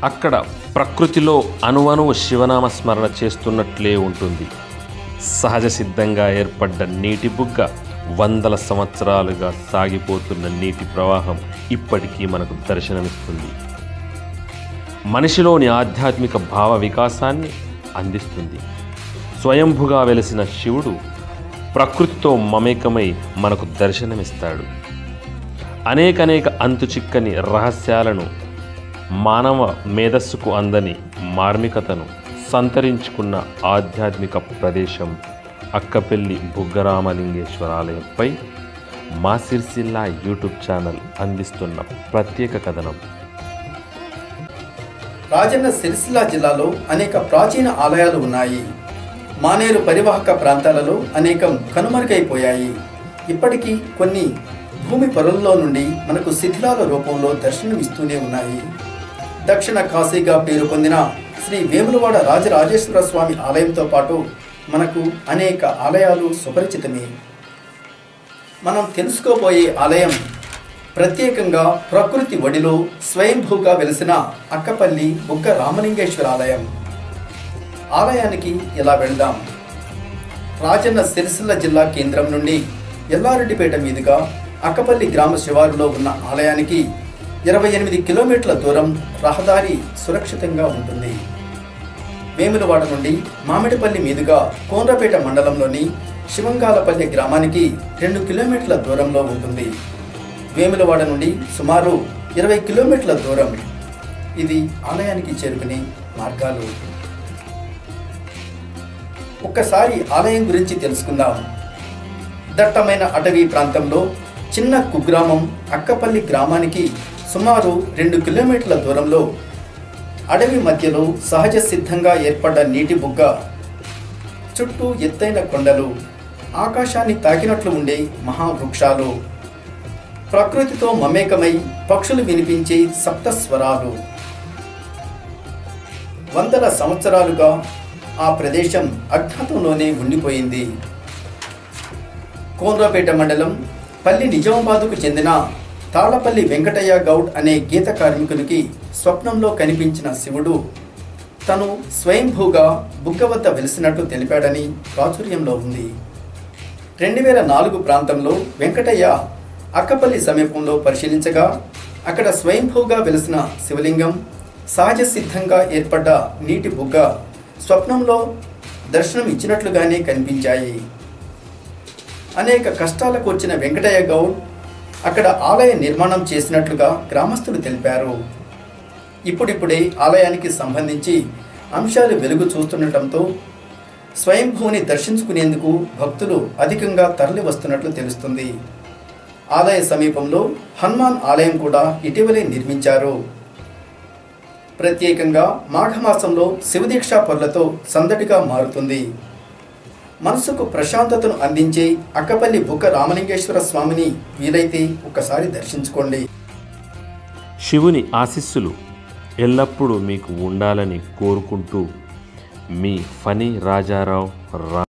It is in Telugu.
అక్కడ ప్రకృతిలో అణువణువు శివనామ స్మరణ చేస్తున్నట్లే ఉంటుంది సహజ సిద్ధంగా ఏర్పడ్డ నీటి బుగ్గ వందల సంవత్సరాలుగా సాగిపోతున్న నీటి ప్రవాహం ఇప్పటికీ మనకు దర్శనమిస్తుంది మనిషిలోని ఆధ్యాత్మిక భావ వికాసాన్ని అందిస్తుంది స్వయంభుగా వెలిసిన శివుడు ప్రకృతితో మమేకమై మనకు దర్శనమిస్తాడు అనేకనేక అంతుచిక్కని రహస్యాలను మానవ మేధస్సుకు అందని మార్మికతను సంతరించుకున్న ఆధ్యాత్మిక ప్రదేశం అక్కపెల్లి బుగ్గరామలింగేశ్వర ఆలయంపై మా సిరిసిల్ల యూట్యూబ్ ఛానల్ అందిస్తున్న ప్రత్యేక కథనం రాజన్న సిరిసిల్ల జిల్లాలో అనేక ప్రాచీన ఆలయాలు ఉన్నాయి మానేరు పరివాహక ప్రాంతాలలో అనేకం కనుమరుగైపోయాయి ఇప్పటికీ కొన్ని భూమి పొరల్లో నుండి మనకు శిథిలాల రూపంలో దర్శనమిస్తూనే ఉన్నాయి దక్షిణ కాశీగా పేరు పొందిన శ్రీ వేములవాడ రాజరాజేశ్వర స్వామి ఆలయంతో పాటు మనకు అనేక ఆలయాలు సుపరిచితమే మనం తెలుసుకోబోయే ఆలయం ప్రత్యేకంగా ప్రకృతి ఒడిలో స్వయంభూగా వెలిసిన అక్కపల్లి బుగ్గ రామలింగేశ్వర ఆలయం ఆలయానికి ఇలా వెళ్దాం రాజన్న సిరిసిల్ల జిల్లా కేంద్రం నుండి ఎల్లారెడ్డిపేట మీదుగా అక్కపల్లి గ్రామ శివారులో ఉన్న ఆలయానికి ఇరవై ఎనిమిది కిలోమీటర్ల దూరం రహదారి సురక్షితంగా ఉంటుంది వేములవాడ నుండి మామిడిపల్లి మీదుగా కోనరపేట మండలంలోని శివంగాలపల్లి గ్రామానికి రెండు కిలోమీటర్ల దూరంలో ఉంటుంది వేములవాడ నుండి సుమారు ఇరవై కిలోమీటర్ల దూరం ఇది ఆలయానికి చేరుకునే మార్గాలు ఒక్కసారి ఆలయం గురించి తెలుసుకుందాం దట్టమైన అటవీ ప్రాంతంలో చిన్న కుగ్రామం అక్కపల్లి గ్రామానికి సుమారు రెండు కిలోమీటర్ల దూరంలో అడవి మధ్యలో సహజ సిద్ధంగా ఏర్పడ్డ నీటి బుగ్గ చుట్టూ ఎత్తైన కొండలు ఆకాశాన్ని తాకినట్లు ఉండే మహావృక్షాలు ప్రకృతితో మమేకమై పక్షులు వినిపించే సప్తస్వరాలు వందల సంవత్సరాలుగా ఆ ప్రదేశం అజ్ఞాతంలోనే ఉండిపోయింది కోన్రాపేట మండలం పల్లి నిజామాబాద్కు చెందిన తాళపల్లి వెంకటయ్య గౌడ్ అనే గీత కార్మికునికి స్వప్నంలో కనిపించిన శివుడు తను స్వయంభూగా బుగ్గ వద్ద వెలిసినట్లు తెలిపాడని ప్రాచుర్యంలో ఉంది రెండు వేల నాలుగు ప్రాంతంలో వెంకటయ్య అక్కపల్లి సమీపంలో పరిశీలించగా అక్కడ స్వయంభూగా వెలిసిన శివలింగం సహజ సిద్ధంగా ఏర్పడ్డ నీటి బుగ్గ స్వప్నంలో దర్శనం ఇచ్చినట్లుగానే కనిపించాయి అనేక కష్టాలకు వచ్చిన వెంకటయ్య గౌడ్ అక్కడ ఆలయ నిర్మాణం చేసినట్లుగా గ్రామస్తులు తెలిపారు ఇప్పుడిప్పుడే ఆలయానికి సంబంధించి అంశాలు వెలుగు చూస్తుండటంతో స్వయంభూని దర్శించుకునేందుకు భక్తులు అధికంగా తరలి వస్తున్నట్లు తెలుస్తుంది ఆలయ సమీపంలో హనుమాన్ ఆలయం కూడా ఇటీవలే నిర్మించారు ప్రత్యేకంగా మాఘమాసంలో శివదీక్షా పరులతో సందడిగా మారుతుంది మనసుకు ప్రశాంతతను అందించే అక్కపల్లి బుక్క రామలింగేశ్వర స్వామిని వీలైతే ఒకసారి దర్శించుకోండి శివుని ఆశీస్సులు ఎల్లప్పుడూ మీకు ఉండాలని కోరుకుంటూ మీ ఫనీ రాజారావు రా